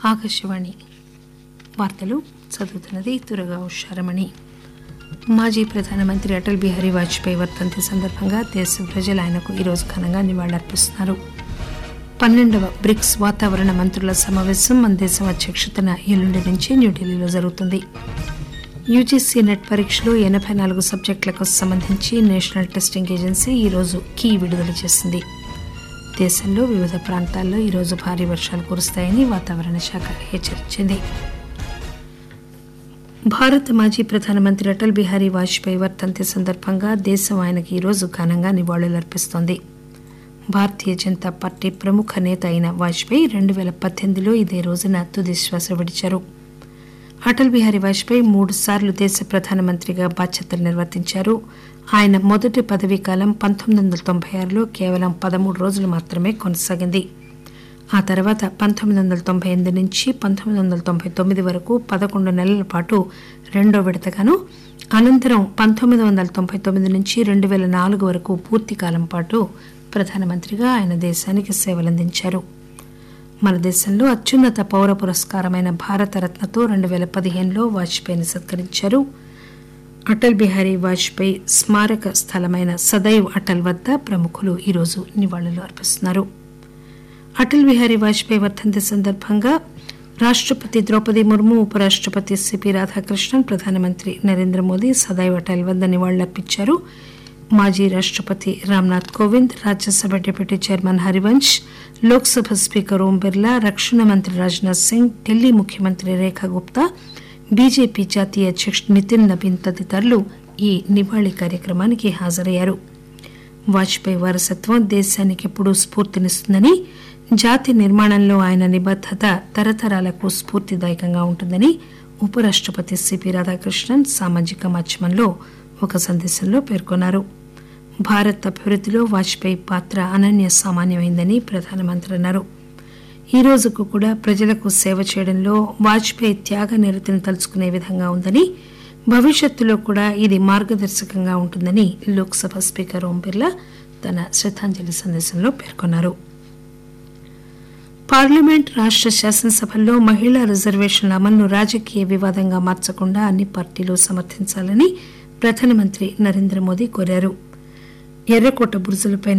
ఆకాశవాణి వార్తలు చదువుతున్నది తురగా ఉషారమణి మాజీ ప్రధానమంత్రి అటల్ బిహారీ వాజ్పేయి వర్ధంతి సందర్భంగా దేశ ప్రజలు ఆయనకు ఈరోజు ఘనంగా నివాళులర్పిస్తున్నారు పన్నెండవ బ్రిక్స్ వాతావరణ మంత్రుల సమావేశం మన దేశం అధ్యక్షతన ఎల్లుండి నుంచి న్యూఢిల్లీలో జరుగుతుంది యూజీసీ నెట్ పరీక్షలు ఎనభై నాలుగు సబ్జెక్టులకు సంబంధించి నేషనల్ టెస్టింగ్ ఏజెన్సీ ఈరోజు కీ విడుదల చేసింది దేశంలో వివిధ ప్రాంతాల్లో ఈరోజు భారీ వర్షాలు కురుస్తాయని వాతావరణ శాఖ హెచ్చరించింది భారత మాజీ ప్రధానమంత్రి అటల్ బిహారీ వాజ్పేయి వర్ధంతి సందర్భంగా దేశం ఆయనకు ఈరోజు ఘనంగా నివాళులర్పిస్తోంది భారతీయ జనతా పార్టీ ప్రముఖ నేత అయిన వాజ్పేయి రెండు పేల పద్దెనిమిదిలో ఇదే రోజున తుది శ్వాస విడిచారు అటల్ బిహారీ వాజ్పేయి మూడు సార్లు దేశ ప్రధానమంత్రిగా బాధ్యతలు నిర్వర్తించారు ఆయన మొదటి పదవీ కాలం పంతొమ్మిది వందల తొంభై ఆరులో కేవలం పదమూడు రోజులు మాత్రమే కొనసాగింది ఆ తర్వాత పంతొమ్మిది వందల తొంభై ఎనిమిది నుంచి పంతొమ్మిది వందల తొంభై తొమ్మిది వరకు పదకొండు నెలల పాటు రెండో విడతగాను అనంతరం పంతొమ్మిది వందల తొంభై తొమ్మిది నుంచి రెండు పేల నాలుగు వరకు పూర్తి కాలం పాటు ప్రధానమంత్రిగా ఆయన దేశానికి సేవలందించారు మన దేశంలో అత్యున్నత పౌర పురస్కారమైన భారతరత్నతో రెండు పేల పదిహేనులో వాజ్పేయిని సత్కరించారు అటల్ బిహారీ వాజ్పేయి స్మారక స్థలమైన సదైవ్ అటల్ వద్ద ప్రముఖులు ఈరోజు నివాళులు అర్పిస్తున్నారు అటల్ బిహారీ వాజ్పేయి వర్ధంతి సందర్భంగా రాష్టపతి ద్రౌపది ముర్ము ఉపరాష్టపతి సిపి రాధాకృష్ణన్ ప్రధానమంత్రి నరేంద్ర మోదీ సదైవ్ అటల్ వద్ద నివాళులర్పించారు మాజీ రాష్టపతి Ramnath Kovind Rajya Sabha deputy chairman Harivansh Lok Sabha speaker Om Birla రక్షణ మంత్రి రాజ్నాథ్ సింగ్ ఢిల్లీ ముఖ్యమంత్రి రేఖా గుప్తా బీజేపీ జాతీయ అధ్యక్షుడు నితిన్ నబీన్ తదితరులు ఈ నివాళి కార్యక్రమానికి హాజరయ్యారు వాజ్పేయి వారసత్వం దేశానికి ఎప్పుడూ స్ఫూర్తినిస్తుందని జాతి నిర్మాణంలో ఆయన నిబద్దత తరతరాలకు స్ఫూర్తిదాయకంగా ఉంటుందని ఉపరాష్టపతి సిపి రాధాకృష్ణన్ సామాజిక మాధ్యమంలో ఒక సందేశంలో పేర్కొన్నారు భారత్ అభివృద్దిలో వాజ్పేయి పాత్ర అనన్య సామాన్యమైందని ప్రధానమంత్రి అన్నారు ఈ రోజుకు కూడా ప్రజలకు సేవ చేయడంలో వాజ్పేయి త్యాగ నిరతిని తలుచుకునే విధంగా ఉందని భవిష్యత్తులో కూడా ఇది మార్గదర్శకంగా ఉంటుందని లోక్సభ స్పీకర్ ఓం బిర్లా తన శ్రద్దాంజలి సందేశంలో పేర్కొన్నారు పార్లమెంట్ రాష్ట శాసనసభల్లో మహిళా రిజర్వేషన్ల అమలును రాజకీయ వివాదంగా మార్చకుండా అన్ని పార్టీలు సమర్థించాలని ప్రధానమంత్రి నరేంద్ర మోదీ కోరారు ఎర్రకోట బురుజులపై